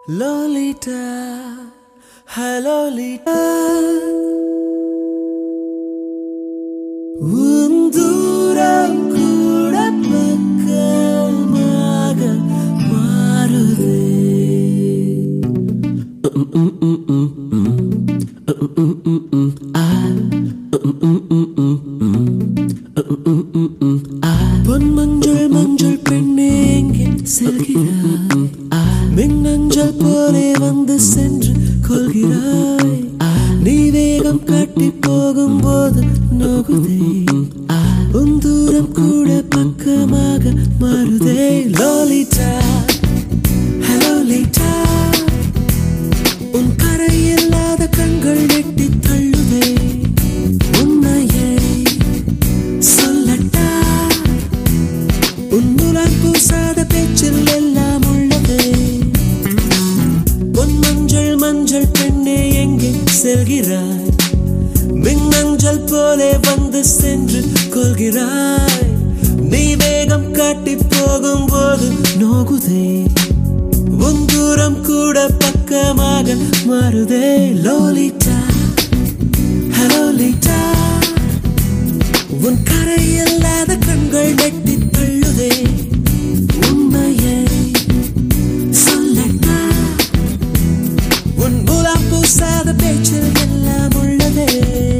Lolita ஹலோலிட்டா உன் தூரம் கூட பக்கமாக மாறுதே பொன் மஞ்சள் மஞ்சள் பெண்ணே எங்கே செல்கிறாய் மின்னஞ்சல் போலே வந்து சென்று கொள்கிறாய் நீ வேகம் காட்டி போகும்போது நோகுதே உன் தூரம் கூட பக்கமாக மாறுதே லோலிட்டா ஹலோ லேட்டா உன் கரை இல்லாத கண்கள் நெட்டி தள்ளுதே உண்மையை சொல்லட்டா உன் முலாம் பூசாத பேச்சில் எல்லாம் உள்ளதே பொன் மஞ்சள் மஞ்சள் பெண்ணே எங்கே செல்கிறாய் மின்னஞ்சல் போலே வந்து சென்று கொள்கிறாய் நீ வேகம் காட்டி போகும்போது நோகுதே உன் தூரம் கூட பக்கமாக மாறுதே லோலிட்டா ஹலோ லிட்டா உன் கரை இல்லாத கண்கள் நெட்டி தள்ளுதே உண்மையை சொல்லட்டா உன் மூலம் பூசாத பேச்சில் எல்லாம் உள்ளதே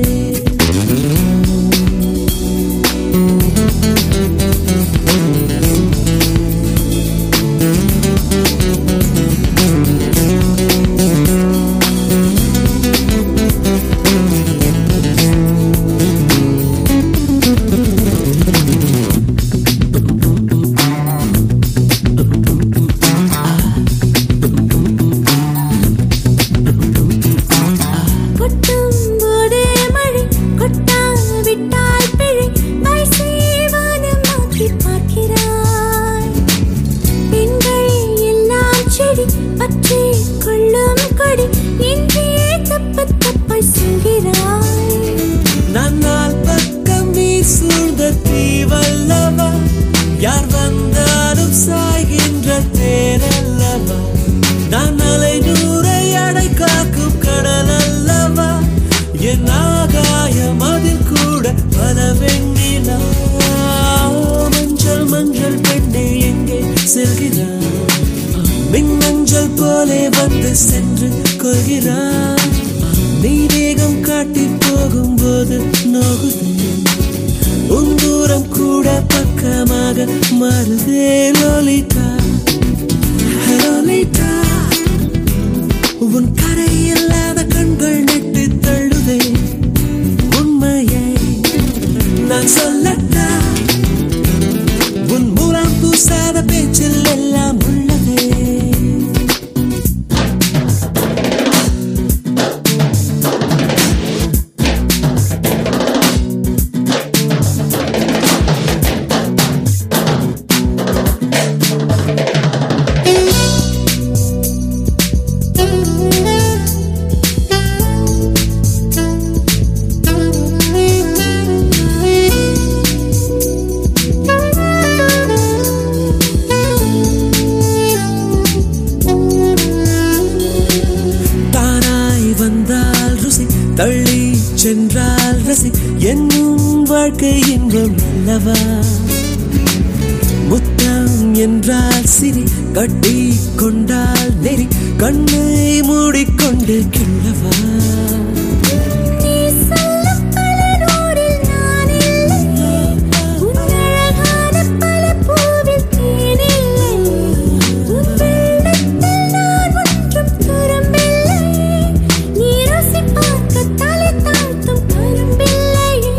கொட்டும் போதே மழை கொட்டாவிட்டால் பிழை வயசேவானம் மாற்றி பார்க்கிறாய் பெண்கள் எல்லாம் செடி பற்றி கொள்ளும் கொடி என்றே தப்பு தப்பாய் சொல்கிறாய் நான் நாள் பக்கம் நீ சூழ்ந்த தீவல்லவா யார் வந்தாலும் சாய்கின்ற தேரல்லவா நான் அலை நூறை அடை காக்கும் கடல் அல்லவா என் ஆகாயம் அதில் கூட பல வெண்ணிலா மஞ்சள் மஞ்சள் பெண்ணே எங்கே செல்கிறாய் மின்னஞ்சல் போலே வந்து சென்று கொள்கிறாய் நீ வேகம் காட்டி போகும்போது நோகுதே உன் தூரம் கூட பக்கமாக மாறுதே லோலிட்டா லோலிட்டா உன் கரை இல்லாத கண்கள் நெட்டு தள்ளுதே உண்மையை நான் சொல்லட்டா உன் மூலம் பூசாத பேச்சில் எல்லாம் உள்ளதே தானாய் வந்தால் ருசி தள்ளி சென்றால் ரசி என்னும் வாழ்க்கை இன்பம் அல்லவா முத்தம் என்றால் சிரி கட்டி கொண்டால் நெறி கண்ணை மூடிக்கொண்டு கிள்ளவா நீ சொல்லும் பல நூறில் நான் இல்லை உன் அழகான பல பூவில் தேன் இல்லை உன் வெள்ளத்தில் நான் ஒன்றும் துரும்பில்லை நீ ருசி பார்க்க தலை தாழ்த்தும் கரும்பில்லையே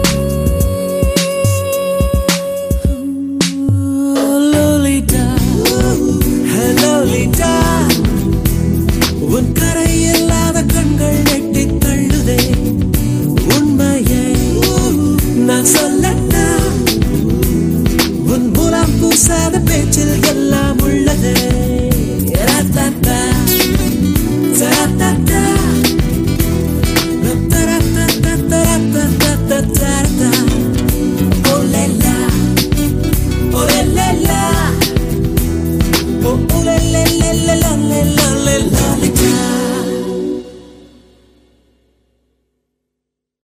லோலிட்டா ஹலோலிட்டா உன் கரை இல்லாத கண்கள் நெட்டி தள்ளுதே உண்மையை நான் சொல்லட்டா உன் மூலம் பூசாத பேச்சில் எல்லாம் உள்ளதே